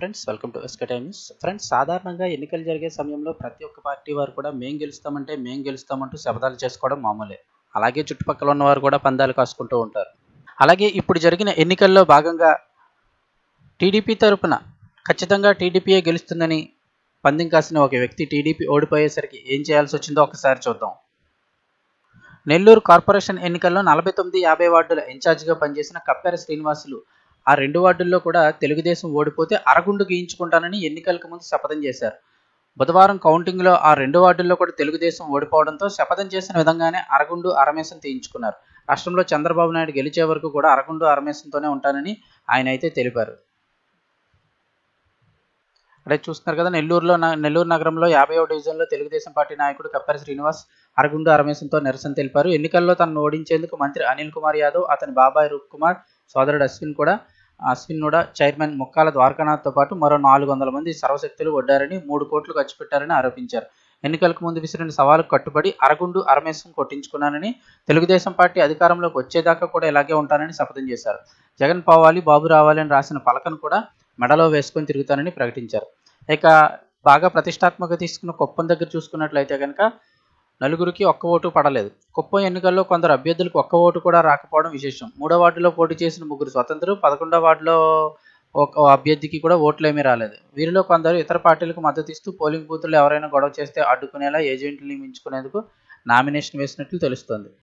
friends welcome to SK Times friends సాధారణంగా ఎన్నికలు జరిగే సమయంలో ప్రతి ఒక్క పార్టీ వారు కూడా మేం గెలుస్తామంటే మేం గెలుస్తామంటూ శపథాలు చేసుకోవడం మామూలే అలాగే చుట్టుపక్కల ఉన్నవారు కూడా పందాలు కాసుకుంటూ ఉంటారు అలాగే ఇప్పుడు జరిగిన ఎన్నికల్లో భాగంగా టీడీపీ తరపున ఖచ్చితంగా టీడీపీయే గెలుస్తుందని పందెం కాసిన ఒక వ్యక్తి టీడీపీ ఓడిపోయేసరికి ఏం చేయాల్సి వచ్చిందో ఒకసారి చూద్దాం నెల్లూరు కార్పొరేషన్ ఎన్నికల్లో నలభై తొమ్మిది యాభై వార్డుల ఇన్ఛార్జిగా పనిచేసిన కప్పెర శ్రీనివాసులు ఆ రెండు వార్డుల్లో కూడా తెలుగుదేశం ఓడిపోతే అరగుండు గీయించుకుంటానని ఎన్నికలకు ముందు శపథం చేశారు బుధవారం కౌంటింగ్లో ఆ రెండు వార్డుల్లో కూడా తెలుగుదేశం ఓడిపోవడంతో శపథం చేసిన విధంగానే అరగుండు అరమేసం తీయించుకున్నారు రాష్ట్రంలో చంద్రబాబు నాయుడు గెలిచే వరకు కూడా అరగుండు అరమేసంతోనే ఉంటానని ఆయన అయితే తెలిపారు అదే చూస్తున్నారు కదా నెల్లూరులో న- నెల్లూరు నగరంలో యాభై డివిజన్లో తెలుగుదేశం పార్టీ నాయకుడు కప్పెర శ్రీనివాస్ అరగుండు అరమేసంతో నిరసన తెలిపారు ఎన్నికల్లో తనను ఓడించేందుకు మంత్రి అనిల్ కుమార్ యాదవ్ అతని బాబాయ్ రూప్ కుమార్ సోదరుడు అశ్విన్ కూడా అశ్విన్ కూడా చైర్మన్ ముక్కాల ద్వారకానాథ్తో పాటు మరో నాలుగు వందల మంది సర్వశక్తులు వడ్డారని మూడు కోట్లు ఖర్చు పెట్టారని ఆరోపించారు ఎన్నికలకు ముందు విసిరిన సవాలుకు కట్టుబడి అరగుండు అరమేసం కొట్టించుకున్నానని తెలుగుదేశం పార్టీ అధికారంలోకి వచ్చేదాకా కూడా ఇలాగే ఉంటానని శపథం చేశారు జగన్ పోవాలి బాబు రావాలి అని రాసిన పలకను కూడా మెడలో వేసుకొని తిరుగుతానని ప్రకటించారు ఇక బాగా ప్రతిష్టాత్మక తీసుకున్న కుప్పం దగ్గర చూసుకున్నట్లయితే కనుక నలుగురికి ఒక్క ఓటు పడలేదు కుప్పం ఎన్నికల్లో కొందరు అభ్యర్థులకు ఒక్క ఓటు కూడా రాకపోవడం విశేషం మూడో వార్డులో పోటీ చేసిన ముగ్గురు స్వతంత్రులు పదకొండో వార్డులో ఒక అభ్యర్థికి కూడా ఓట్లేమీ రాలేదు వీరిలో కొందరు ఇతర పార్టీలకు మద్దతు ఇస్తూ పోలింగ్ బూతులు ఎవరైనా గొడవ చేస్తే అడ్డుకునేలా ఏజెంట్లు నియమించుకునేందుకు నామినేషన్ వేసినట్లు తెలుస్తోంది